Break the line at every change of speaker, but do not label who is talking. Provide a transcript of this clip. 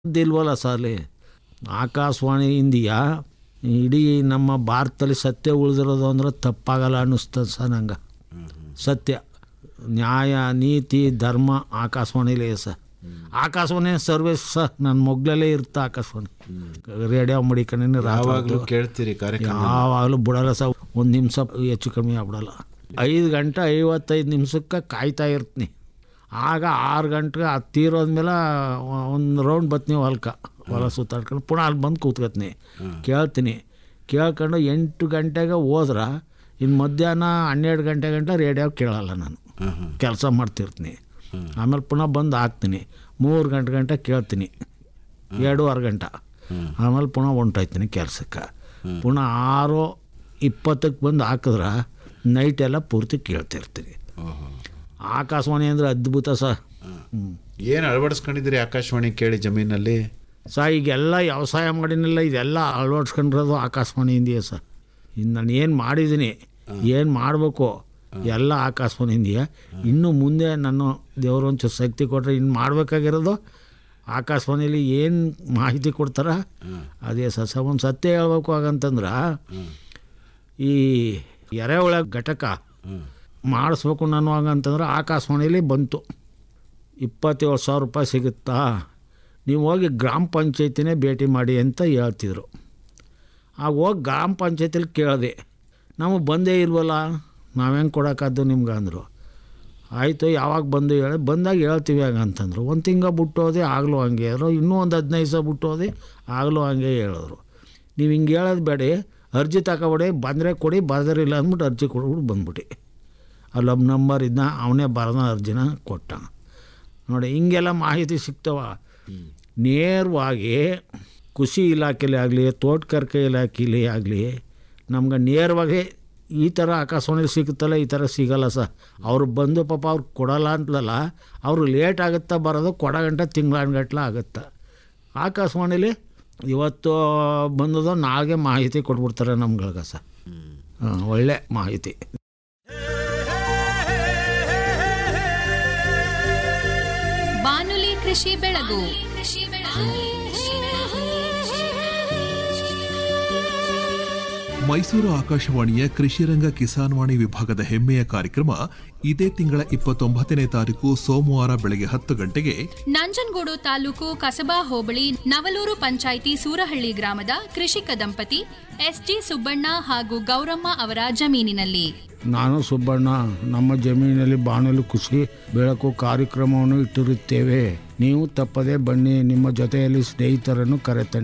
ದಿಲ್ವಲ್ಲ ಸಾಲಿ ಆಕಾಶವಾಣಿ ಇಂಡಿಯಾ ಇಡೀ ನಮ್ಮ ಭಾರತದಲ್ಲಿ ಸತ್ಯ ಉಳಿದಿರೋದು ಅಂದ್ರೆ ತಪ್ಪಾಗಲ್ಲ ಅನ್ನಿಸ್ತದೆ ಸರ್ ನಂಗೆ ಸತ್ಯ ನ್ಯಾಯ ನೀತಿ ಧರ್ಮ ಆಕಾಶವಾಣಿಲೇ ಸರ್ ಆಕಾಶವಾಣಿ ಸರ್ವಿಸ್ ಸರ್ ನನ್ನ ಮೊಗ್ಲಲ್ಲೇ ಇರುತ್ತೆ ಆಕಾಶವಾಣಿ ರೇಡಿಯೋ ಮಡಿಕೊಂಡು
ಯಾವಾಗಲೂ ಕೇಳ್ತೀರಿ ಕಾರ್ಯಕ್ರಮ
ಯಾವಾಗಲೂ ಬಿಡಲ್ಲ ಸರ್ ಒಂದು ನಿಮಿಷ ಹೆಚ್ಚು ಕಮ್ಮಿ ಆಗ್ಬಿಡಲ್ಲ ಐದು ಗಂಟೆ ಐವತ್ತೈದು ನಿಮಿಷಕ್ಕೆ ಕಾಯ್ತಾ ಇರ್ತೀನಿ ಆಗ ಆರು ಗಂಟೆಗೆ ಅದು ತೀರೋದ್ಮೇಲೆ ಒಂದು ರೌಂಡ್ ಬರ್ತೀನಿ ಹೊಲ್ಕ ಹೊಲ ಸುತ್ತಾಡ್ಕೊಂಡು ಪುನಃ ಅಲ್ಲಿ ಬಂದು ಕೂತ್ಕೊತೀನಿ ಕೇಳ್ತೀನಿ ಕೇಳ್ಕೊಂಡು ಎಂಟು ಗಂಟೆಗೆ ಹೋದ್ರೆ ಇನ್ನು ಮಧ್ಯಾಹ್ನ ಹನ್ನೆರಡು ಗಂಟೆ ಗಂಟೆ ರೇಡಿಯೋ ಕೇಳಲ್ಲ ನಾನು ಕೆಲಸ ಮಾಡ್ತಿರ್ತೀನಿ ಆಮೇಲೆ ಪುನಃ ಬಂದು ಹಾಕ್ತೀನಿ ಮೂರು ಗಂಟೆ ಗಂಟೆ ಕೇಳ್ತೀನಿ ಎರಡೂವರೆ ಗಂಟೆ ಆಮೇಲೆ ಪುನಃ ಹೊಂಟೋಯ್ತೀನಿ ಕೆಲಸಕ್ಕೆ ಪುನಃ ಆರು ಇಪ್ಪತ್ತಕ್ಕೆ ಬಂದು ಹಾಕಿದ್ರೆ ನೈಟ್ ಎಲ್ಲ ಪೂರ್ತಿ ಕೇಳ್ತಿರ್ತೀನಿ
ಓಹೋ.
ಆಕಾಶವಾಣಿ ಅಂದರೆ ಅದ್ಭುತ ಸರ್ ಹ್ಞೂ
ಏನ್ ಅಳವಡಿಸ್ಕೊಂಡಿದ್ದೀರಿ ಆಕಾಶವಾಣಿ ಕೇಳಿ ಜಮೀನಲ್ಲಿ
ಸರ್ ಈಗೆಲ್ಲ ವ್ಯವಸಾಯ ಮಾಡಿನೆಲ್ಲ ಇದೆಲ್ಲ ಅಳವಡಿಸ್ಕೊಂಡಿರೋದು ಆಕಾಶವಾಣಿಯಿಂದೆಯೇ ಸರ್ ಇನ್ನು ನಾನು ಏನು ಮಾಡಿದ್ದೀನಿ ಏನು ಮಾಡಬೇಕು ಎಲ್ಲ ಆಕಾಶವಾಣಿಯಿಂದೆಯೇ ಇನ್ನು ಮುಂದೆ ನಾನು ದೇವರು ಒಂಚೂರು ಶಕ್ತಿ ಕೊಟ್ಟರೆ ಇನ್ನು ಮಾಡಬೇಕಾಗಿರೋದು ಆಕಾಶವಾಣಿಲಿ ಏನು ಮಾಹಿತಿ ಕೊಡ್ತಾರ ಅದೇ ಸರ್ ಸರ್ ಒಂದು ಸತ್ಯ ಹೇಳ್ಬೇಕು ಹಾಗಂತಂದ್ರೆ ಈ ಎರೆಹುಳ ಘಟಕ ಮಾಡಿಸ್ಬೇಕು ನಾನು ಹಾಗಂತಂದ್ರೆ ಆಕಾಶವಾಣಿಲಿ ಬಂತು ಇಪ್ಪತ್ತೇಳು ಸಾವಿರ ರೂಪಾಯಿ ಸಿಗುತ್ತಾ ನೀವು ಹೋಗಿ ಗ್ರಾಮ ಪಂಚಾಯತಿನೇ ಭೇಟಿ ಮಾಡಿ ಅಂತ ಹೇಳ್ತಿದ್ರು ಆಗ ಹೋಗಿ ಗ್ರಾಮ ಪಂಚಾಯತಿಲಿ ಕೇಳಿದೆ ನಮಗೆ ಬಂದೇ ಇಲ್ವಲ್ಲ ನಾವೇನು ಕೊಡೋಕ್ಕಾದ್ದು ನಿಮ್ಗೆ ಅಂದರು ಆಯಿತು ಯಾವಾಗ ಬಂದು ಹೇಳಿ ಬಂದಾಗ ಹೇಳ್ತೀವಿ ಹಂಗೆ ಅಂತಂದರು ಒಂದು ತಿಂಗ ಬಿಟ್ಟು ಹೋದೆ ಆಗಲೂ ಹಂಗೆ ಹೇಳಿದ್ರು ಇನ್ನೂ ಒಂದು ಹದಿನೈದು ದಿವಸ ಬಿಟ್ಟು ಹೋದೆ ಆಗಲೂ ಹಂಗೆ ಹೇಳಿದ್ರು ನೀವು ಹಿಂಗೆ ಹೇಳೋದು ಬೇಡಿ ಅರ್ಜಿ ತಗೊಬಿಡಿ ಬಂದರೆ ಕೊಡಿ ಬರದಿರಿಲ್ಲ ಅಂದ್ಬಿಟ್ಟು ಅರ್ಜಿ ಕೊಡ್ಬಿಟ್ಟು ಬಂದ್ಬಿಟ್ಟು ಅಲ್ಲೊಬ್ಬ ನಂಬರ್ ಇದ್ನ ಅವನೇ ಬರೆದ ಅರ್ಜಿನ ಕೊಟ್ಟ ನೋಡಿ ಹಿಂಗೆಲ್ಲ ಮಾಹಿತಿ ಸಿಗ್ತವ ನೇರವಾಗಿ ಕೃಷಿ ಇಲಾಖೆಲಿ ಆಗಲಿ ತೋಟಗಾರಿಕೆ ಇಲಾಖೆಲಿ ಆಗಲಿ ನಮ್ಗೆ ನೇರವಾಗಿ ಈ ಥರ ಆಕಾಶವಾಣಿ ಸಿಗುತ್ತಲ್ಲ ಈ ಥರ ಸಿಗಲ್ಲ ಸರ್ ಅವ್ರು ಬಂದು ಪಾಪ ಅವ್ರು ಕೊಡಲ್ಲ ಅಂತಲಲ್ಲ ಅವರು ಲೇಟ್ ಆಗುತ್ತಾ ಬರೋದು ಕೊಡೋ ಗಂಟೆ ತಿಂಗಳಾನ್ಗಟ್ಲೆ ಆಗುತ್ತೆ ಆಕಾಶವಾಣಿಲಿ ಇವತ್ತು ಬಂದದೋ ನಾಳೆಗೆ ಮಾಹಿತಿ ಕೊಟ್ಬಿಡ್ತಾರೆ ನಮ್ಗಳಿಗೆ ಸರ್ ಹಾಂ ಒಳ್ಳೆ ಮಾಹಿತಿ
ಬಾನುಲಿ ಕೃಷಿ ಬೆಳಗು
ಮೈಸೂರು ಆಕಾಶವಾಣಿಯ ಕೃಷಿರಂಗ ಕಿಸಾನ್ವಾಣಿ ವಿಭಾಗದ ಹೆಮ್ಮೆಯ ಕಾರ್ಯಕ್ರಮ ಇದೇ ತಿಂಗಳ ಇಪ್ಪತ್ತೊಂಬತ್ತನೇ ತಾರೀಕು ಸೋಮವಾರ ಬೆಳಗ್ಗೆ ಹತ್ತು ಗಂಟೆಗೆ
ನಂಜನಗೂಡು ತಾಲೂಕು ಕಸಬಾ ಹೋಬಳಿ ನವಲೂರು ಪಂಚಾಯಿತಿ ಸೂರಹಳ್ಳಿ ಗ್ರಾಮದ ಕೃಷಿಕ ದಂಪತಿ ಎಸ್ಜಿ ಸುಬ್ಬಣ್ಣ ಹಾಗೂ ಗೌರಮ್ಮ ಅವರ ಜಮೀನಿನಲ್ಲಿ
ನಾನು ಸುಬ್ಬಣ್ಣ ನಮ್ಮ ಜಮೀನಿನಲ್ಲಿ ಬಾಣಲು ಕೃಷಿ ಬೆಳಕು ಕಾರ್ಯಕ್ರಮವನ್ನು ಇಟ್ಟಿರುತ್ತೇವೆ ನೀವು ತಪ್ಪದೇ ಬನ್ನಿ ನಿಮ್ಮ ಜೊತೆಯಲ್ಲಿ ಸ್ನೇಹಿತರನ್ನು ಕರೆತನ್ನಿ